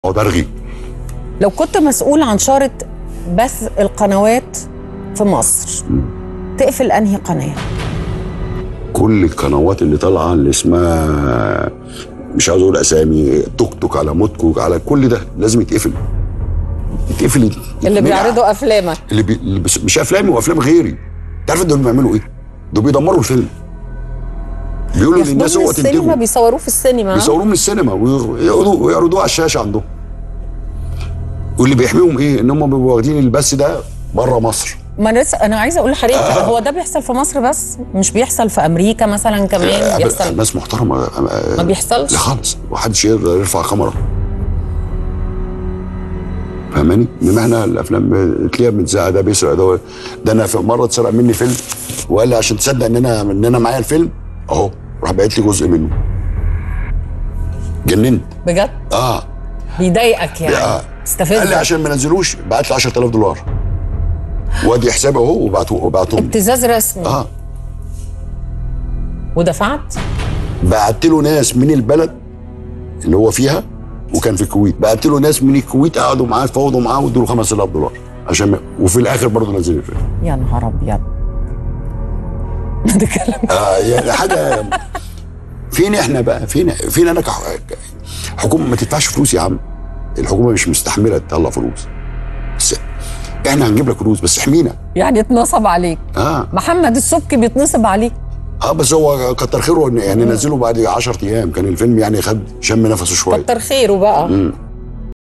اقعد ارغي لو كنت مسؤول عن شارة بث القنوات في مصر تقفل انهي قناه كل القنوات اللي طالعه اللي اسمها مش عاوز اقول اسامي توك توك على موتكوك على كل ده لازم يتقفل يتقفل اللي يتمنع. بيعرضوا افلامك اللي, بي... اللي بس... مش افلامي وافلام غيري انت عارف دول بيعملوا ايه؟ دول بيدمروا الفيلم بيقولوا للناس ياخدوه هو من السينما تنتجوا بيصوروه في السينما ها؟ بيصوروه من السينما ويقعدوا ويعرضوه على الشاشه عندهم واللي بيحميهم ايه؟ ان هم بيبقوا واخدين البث ده بره مصر ما انا لسه انا عايزه اقول لحضرتك هو ده بيحصل في مصر بس مش بيحصل في امريكا مثلا كمان بيحصل ناس محترمه ما بيحصلش لا خالص محدش يقدر يرفع كاميرا فاهماني؟ انما احنا الافلام تلاقيها متذاعه ده بيسرق ده ده انا في مره اتسرق مني فيلم وقال لي عشان تصدق ان انا ان انا معايا الفيلم اهو راح باعت لي جزء منه جننت بجد اه بيضايقك يعني آه. قال لي استفزك عشان ما نزلوش بعت لي 10000 دولار وادي حسابي اهو وبعته وبعتهم لي. ابتزاز رسمي اه ودفعت بعت له ناس من البلد اللي هو فيها وكان في الكويت بعت له ناس من الكويت قعدوا معاه فوضوا معاه وادوا له 5000 دولار عشان ما وفي الاخر برضه نزل الفيلم يا نهار ابيض ده كلام آه يعني حاجه فين احنا بقى فين فين انا كح... حكومه ما تدفعش فلوس يا عم الحكومه مش مستحمله تطلع فلوس بس احنا هنجيب لك فلوس بس احمينا يعني اتنصب عليك اه محمد السبكي بيتنصب عليك اه بس هو كتر خيره إن يعني نزله بعد 10 ايام كان الفيلم يعني خد شم نفسه شويه كتر خيره بقى